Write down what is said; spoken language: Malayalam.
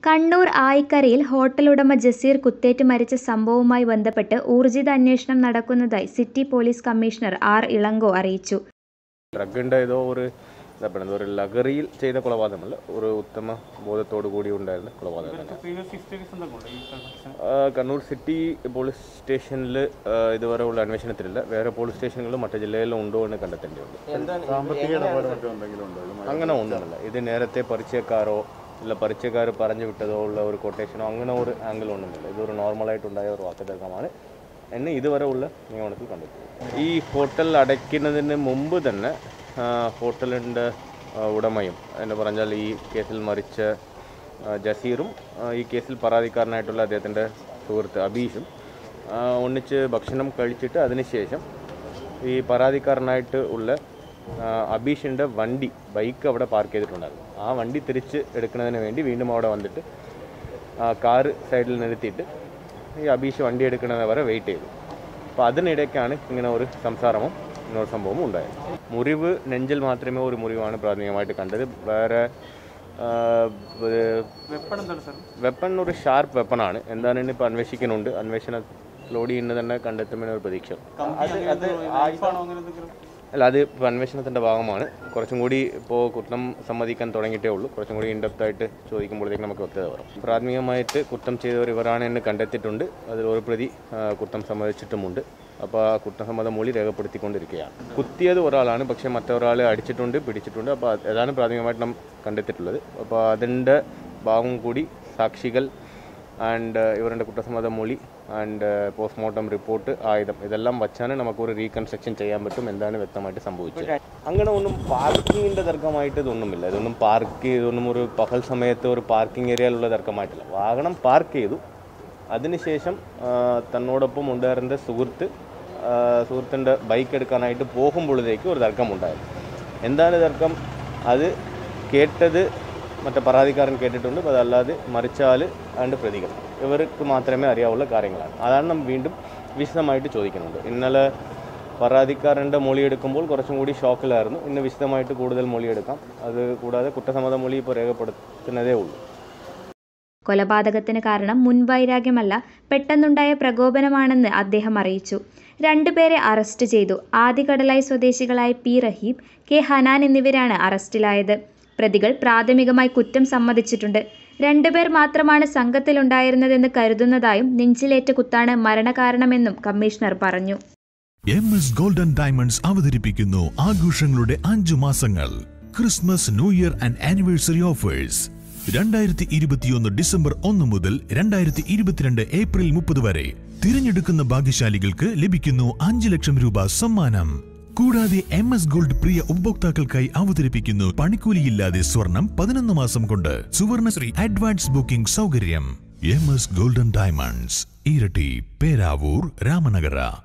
കണ്ണൂർ ആയിക്കരയിൽ ഹോട്ടൽ ഉടമ ജസീർ കുത്തേറ്റ് മരിച്ച സംഭവവുമായി ബന്ധപ്പെട്ട് ഊർജിത അന്വേഷണം നടക്കുന്നതായി city police commissioner R Elango അറിയിച്ചു ഡ്രഗിൻ്റെ ഏതോ ഒരു എന്താ പറയുന്നത് ഒരു ലഹരിയിൽ ചെയ്ത കൊലപാതകമല്ല ഒരു ഉത്തമ ബോധത്തോടു കൂടി ഉണ്ടായിരുന്ന കൊലപാതകം തന്നെ പ്രീവിയസ് ഹിസ്റ്ററീസ് എന്തൊക്കെ ഉണ്ട് ഈ കൺസ്ട്രക്ഷൻ ആ, കണ്ണൂർ സിറ്റി പോലീസ് സ്റ്റേഷനിൽ ഇതുവരെ ഉള്ള അന്വേഷണത്തിലില്ല വേറെ പോലീസ് സ്റ്റേഷനുകളും മറ്റു ജില്ലയിലും ഉണ്ടോ എന്ന് കണ്ടെത്തേണ്ടതുണ്ട് അങ്ങനെ ഒന്നുമില്ല ഇത് നേരത്തെ പരിചയക്കാരോ ഇല്ല പരിചയക്കാർ പറഞ്ഞു വിട്ടതോ ഉള്ള ഒരു കൊട്ടേഷനോ അങ്ങനെ ഒരു ആംഗിൾ ഒന്നുമില്ല ഇതൊരു നോർമലായിട്ടുണ്ടായ ഒരു വാക്കുതർക്കമാണ് എന്നെ ഇതുവരെ ഉള്ള നിയമനത്തിൽ കണ്ടെത്തി ഈ ഹോട്ടൽ അടയ്ക്കുന്നതിന് മുമ്പ് തന്നെ ആ, ഹോട്ടലിൻ്റെ ആ, ഉടമയും എന്ന് പറഞ്ഞാൽ ഈ കേസിൽ മരിച്ച ആ, ജസീറും ആ, ഈ കേസിൽ പരാതിക്കാരനായിട്ടുള്ള അദ്ദേഹത്തിൻ്റെ സുഹൃത്ത് അബീഷും ആ, ഒന്നിച്ച് ഭക്ഷണം കഴിച്ചിട്ട് അതിനുശേഷം ഈ പരാതിക്കാരനായിട്ട് ഉള്ള ആ, അബീഷിൻ്റെ വണ്ടി ബൈക്ക് അവിടെ പാർക്ക് ചെയ്തിട്ടുണ്ടായിരുന്നു ആ വണ്ടി തിരിച്ച് എടുക്കുന്നതിന് വേണ്ടി വീണ്ടും അവിടെ വന്നിട്ട് ആ കാറ് സൈഡിൽ നിർത്തിയിട്ട് ഈ അബീഷ് വണ്ടി എടുക്കുന്നത് വരെ വെയിറ്റ് ചെയ്തു അപ്പോൾ അതിനിടയ്ക്കാണ് ഇങ്ങനെ ഒരു സംസാരവും ഇങ്ങനെ ഒരു സംഭവവും ഉണ്ടായത് മുറിവ് നെഞ്ചിൽ മാത്രമേ ഒരു മുറിവാണ് പ്രാഥമികമായിട്ട് കണ്ടത് വേറെ ആ, ഒരു വെപ്പൺ എന്താണ് സാർ വെപ്പൺ ഒരു ഷാർപ്പ് വെപ്പണാണ് എന്താണെന്ന് ഇപ്പോൾ അന്വേഷിക്കുന്നുണ്ട് അന്വേഷണത്തിലൂടെ ഇന്ന് തന്നെ കണ്ടെത്തുമെന്ന് ഒരു പ്രതീക്ഷ ലൈഫാണോ അങ്ങനെ എന്തെങ്കിലും അല്ല അത് ഇപ്പോൾ അന്വേഷണത്തിൻ്റെ ഭാഗമാണ് കുറച്ചും കൂടി ഇപ്പോൾ കുറ്റം സമ്മതിക്കാൻ തുടങ്ങിയിട്ടേ ഉള്ളൂ കുറച്ചും കൂടി ഇൻഡെപ്ത് ആയിട്ട് ചോദിക്കുമ്പോഴത്തേക്ക് നമുക്ക് വ്യക്തത വരും പ്രാഥമികമായിട്ട് കുറ്റം ചെയ്തവർ ഇവരാണ് എന്ന് കണ്ടെത്തിയിട്ടുണ്ട് അതിൽ ഒരു പ്രതി ആ, കുറ്റം സമ്മതിച്ചിട്ടുമുണ്ട് അപ്പോൾ ആ കുറ്റസമ്മതം മൊഴി രേഖപ്പെടുത്തിക്കൊണ്ടിരിക്കുകയാണ് കുത്തിയത് ഒരാളാണ് പക്ഷേ മറ്റൊരാളെ അടിച്ചിട്ടുണ്ട് പിടിച്ചിട്ടുണ്ട് അപ്പോൾ അത് അതാണ് പ്രാഥമികമായിട്ട് നാം കണ്ടെത്തിയിട്ടുള്ളത് അപ്പോൾ അതിൻ്റെ ഭാഗം കൂടി സാക്ഷികൾ ആൻഡ് ഇവരുടെ കുറ്റസമ്മത മൊഴി ആൻഡ് പോസ്റ്റ്മോർട്ടം റിപ്പോർട്ട് ആയുധം ഇതെല്ലാം വച്ചാണ് നമുക്കൊരു റീകൺസ്ട്രക്ഷൻ ചെയ്യാൻ പറ്റും എന്താണ് വ്യക്തമായിട്ട് സംഭവിച്ചത് അങ്ങനെ ഒന്നും പാർക്കിങ്ങിൻ്റെ തർക്കമായിട്ട് ഇതൊന്നുമില്ല ഇതൊന്നും പാർക്ക് ഇതൊന്നും ഒരു പകൽ സമയത്ത് ഒരു പാർക്കിംഗ് ഏരിയയിലുള്ള തർക്കമായിട്ടില്ല വാഹനം പാർക്ക് ചെയ്തു അതിനുശേഷം ആ, തന്നോടൊപ്പം ഉണ്ടായിരുന്ന സുഹൃത്ത് ആ, സുഹൃത്തിൻ്റെ ബൈക്ക് എടുക്കാനായിട്ട് പോകുമ്പോഴത്തേക്ക് ഒരു തർക്കമുണ്ടായിരുന്നു എന്താണ് തർക്കം അത് കേട്ടത് മറ്റേ പരാതിക്കാരൻ കേട്ടിട്ടുണ്ട് അപ്പോൾ അതല്ലാതെ മറിച്ചാൽ അതിൻ്റെ പ്രതികൾ ഇവർക്ക് മാത്രമേ അറിയാവുള്ള കാര്യങ്ങളാണ് അതാണ് നാം വീണ്ടും വിശദമായിട്ട് ചോദിക്കുന്നുണ്ട് ഇന്നലെ പരാതിക്കാരൻ്റെ മൊഴി എടുക്കുമ്പോൾ കുറച്ചും കൂടി ഷോക്കിലായിരുന്നു ഇന്ന് വിശദമായിട്ട് കൂടുതൽ മൊഴി എടുക്കാം അത് കൂടാതെ കുറ്റസമ്മത മൊഴി ഇപ്പോൾ രേഖപ്പെടുത്തുന്നതേ ഉള്ളൂ കൊലപാതകത്തിന് കാരണം മുൻവൈരാഗ്യമല്ല പെട്ടെന്നുണ്ടായ പ്രകോപനമാണെന്ന് അദ്ദേഹം അറിയിച്ചു രണ്ടുപേരെ അറസ്റ്റ് ചെയ്തു ആദികടലായി സ്വദേശികളായ പി റഹീബ് കെ ഹനാൻ എന്നിവരാണ് അറസ്റ്റിലായത് പ്രതികൾ പ്രാഥമികമായി കുറ്റം സമ്മതിച്ചിട്ടുണ്ട് രണ്ടുപേർ മാത്രമാണ് സംഘത്തിലുണ്ടായിരുന്നതെന്ന് കരുതുന്നതായും നെഞ്ചിലേറ്റ കുത്താണ് മരണകാരണമെന്നും കമ്മീഷണർ പറഞ്ഞു എം എസ് ഗോൾഡൻ ഡയമണ്ട്സ് അവതരിപ്പിക്കുന്നു ആഘോഷങ്ങളുടെ അഞ്ചു മാസങ്ങൾ Christmas new year and anniversary offers രണ്ടായിരത്തി ഇരുപത്തിയൊന്ന് ഡിസംബർ ഒന്ന് മുതൽ രണ്ടായിരത്തി ഇരുപത്തിരണ്ട് ഏപ്രിൽ മുപ്പത് വരെ തിരഞ്ഞെടുക്കുന്ന ഭാഗ്യശാലികൾക്ക് ലഭിക്കുന്നു അഞ്ച് ലക്ഷം രൂപ സമ്മാനം കൂടാതെ എം എസ് ഗോൾഡ് പ്രിയ ഉപഭോക്താക്കൾക്കായി അവതരിപ്പിക്കുന്നു പണിക്കൂലിയില്ലാതെ സ്വർണം പതിനൊന്ന് മാസം കൊണ്ട് സുവർണശ്രീ അഡ്വാൻസ് ബുക്കിംഗ് സൗകര്യം എം എസ് ഗോൾഡൻ ഡയമണ്ട്സ് ഇരട്ടി പേരാവൂർ രാമനഗര